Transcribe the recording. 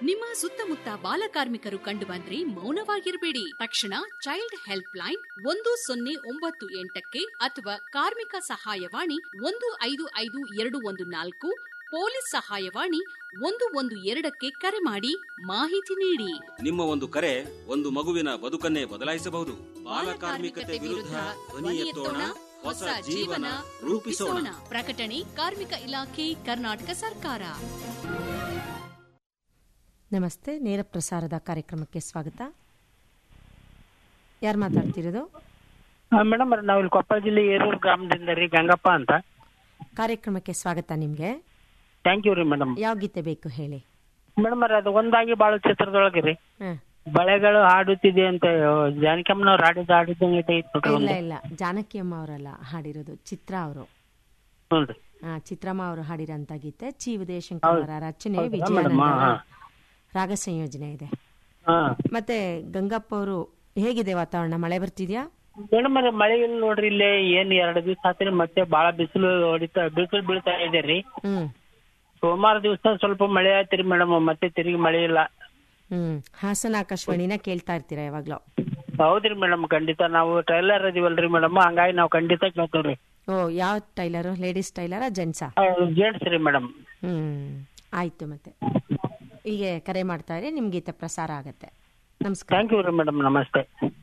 ನಿಮ್ಮ ಸುತ್ತಮುತ್ತ ಬಾಲಕಾರ್ಮಿಕರು ಕಂಡುಬಂದ್ರೆ ಮೌನವಾಗಿರಬೇಡಿ ತಕ್ಷಣ ಚೈಲ್ಡ್ ಹೆಲ್ಪ್ ಲೈನ್ ಒಂದು ಸೊನ್ನೆ ಒಂಬತ್ತು ಎಂಟಕ್ಕೆ ಅಥವಾ ಕಾರ್ಮಿಕ ಸಹಾಯವಾಣಿ ಒಂದು ಐದು ಐದು ಎರಡು ಒಂದು ನಾಲ್ಕು ಪೊಲೀಸ್ ಸಹಾಯವಾಣಿ ಒಂದು ಒಂದು ಎರಡಕ್ಕೆ ಕರೆ ಮಾಡಿ ಮಾಹಿತಿ ನೀಡಿ ನಿಮ್ಮ ಒಂದು ಕರೆ ಒಂದು ಮಗುವಿನ ಬದುಕನ್ನೇ ಬದಲಾಯಿಸಬಹುದು ಬಾಲಕಾರ್ಮಿಕತೆ ವಿರುದ್ಧ ಧ್ವನಿ ಎತ್ತೋಣ ಹೊಸ ಜೀವನ ರೂಪಿಸೋಣ ಪ್ರಕಟಣೆ ಕಾರ್ಮಿಕ ಇಲಾಖೆ ಕರ್ನಾಟಕ ಸರ್ಕಾರ ನಮಸ್ತೆ ನೇರ ಪ್ರಸಾರದ ಕಾರ್ಯಕ್ರಮಕ್ಕೆ ಸ್ವಾಗತ ಯಾರು ಮಾತಾಡ್ತಿರೋದು ಮೇಡಮ್ ನಾವು ಇಲ್ಲಿ ಕೊಪ್ಪಳ ಜಿಲ್ಲೆ ಏರೂರು ಗ್ರಾಮದಿಂದ ರೀ ಗಂಗಪ್ಪ ಅಂತ ಕಾರ್ಯಕ್ರಮಕ್ಕೆ ಸ್ವಾಗತ ನಿಮಗೆ ಥ್ಯಾಂಕ್ ಯು ರೀ ಮೇಡಮ್ ಯಾವ ಗೀತೆ ಬೇಕು ಹೇಳಿ ಮೇಡಮ್ ಅದು ಒಂದಾಗಿ ಬಾಳು ಚಿತ್ರದೊಳಗೆ ರೀ ಹಾಂ ಬಳೆಗಳು ಹಾಡುತ್ತಿದೆ ಅಂತ ಜಾನಕಮ್ಮನವ್ರು ಹಾಡಿದ ಹಾಡಿದ್ದಂಗೆ ಐತೆ ನೋಡ್ರಿ ಇಲ್ಲ ಒಂದು ಇಲ್ಲ ಜಾನಕಿ ಅಮ್ಮ ಅವರಲ್ಲ ಹಾಡಿರೋದು ಚಿತ್ರ ಅವರು ಹ್ಞೂ ರೀ ಚಿತ್ರಮ್ಮ ಅವರು ಹಾಡಿರೋಂಥ ಗೀತೆ ಚಿ ಉದಯಶಂಕರ್ ಹೌದು. ಅವರ ರಚನೆ ಹೌದಾ ವಿಜಯಾನಂದ madam? ಹಾ, ಅವರ ರಾಗ ಸಂಯೋಜನೆ ಇದೆ ಹಾ ಮತ್ತೆ ಗಂಗಪ್ಪ ಅವರು ಹೇಗಿದೆ ವಾತಾವರಣ ಮಳೆ ಬರ್ತಿದ್ಯಾ ಮೇಡಮ್ ಅದು ಮಳೆ ಇಲ್ಲ ನೋಡ್ರಿ ಇಲ್ಲಿ ಏನ್ ಎರಡು ದಿವಸ ಆತ್ರಿ ಮತ್ತೆ ಬಾಳ ಬಿಸಿಲು ಹೊಡಿತಾ ಬಿಸಿಲು ಬೀಳ್ತಾ ಇದೆ ರೀ ಹ್ಮ್ ಸೋಮವಾರ ದಿವಸ ಸ್ವಲ್ಪ ಮಳೆ ಆಯ್ತ್ರಿ ಮೇಡಮ್ ಮತ್ತೆ ತಿರುಗಿ ಮಳೆ ಇಲ್ಲ ಹ್ಮ್ ಹಾಸನ ಆಕಾಶವಾಣಿನ ಕೇಳ್ತಾ ಇರ್ತೀರಾ ಯಾವಾಗ್ಲೂ ಹೌದ್ರಿ ಮೇಡಮ್ ಖಂಡಿತ ನಾವು ಟ್ರೈಲರ್ ಇದೀವಲ್ರಿ ಮೇಡಮ್ ಹಂಗಾಗಿ ನಾವು ಖಂಡಿತ ಕೇಳ್ತೇವ್ರಿ ಓ ಯಾವ ಟೈಲರು ಲೇಡೀಸ್ ಟೈಲರಾ ಜೆಂಟ್ಸಾ ಜೇಂಟ್ಸ್ ರೀ ಮೇಡಮ್ ಹ್ಮ್ ಆಯ್ತು ಮತ್ತೆ ಹೀಗೆ ಕರೆ ಮಾಡ್ತಾ ಇರಿ ನಿಮ್ ಗೀತೆ ಪ್ರಸಾರ ಆಗತ್ತೆ ನಮಸ್ಕಾರ ಥ್ಯಾಂಕ್ ಯು ರೀ ಮೇಡಮ್ ನಮಸ್ತೆ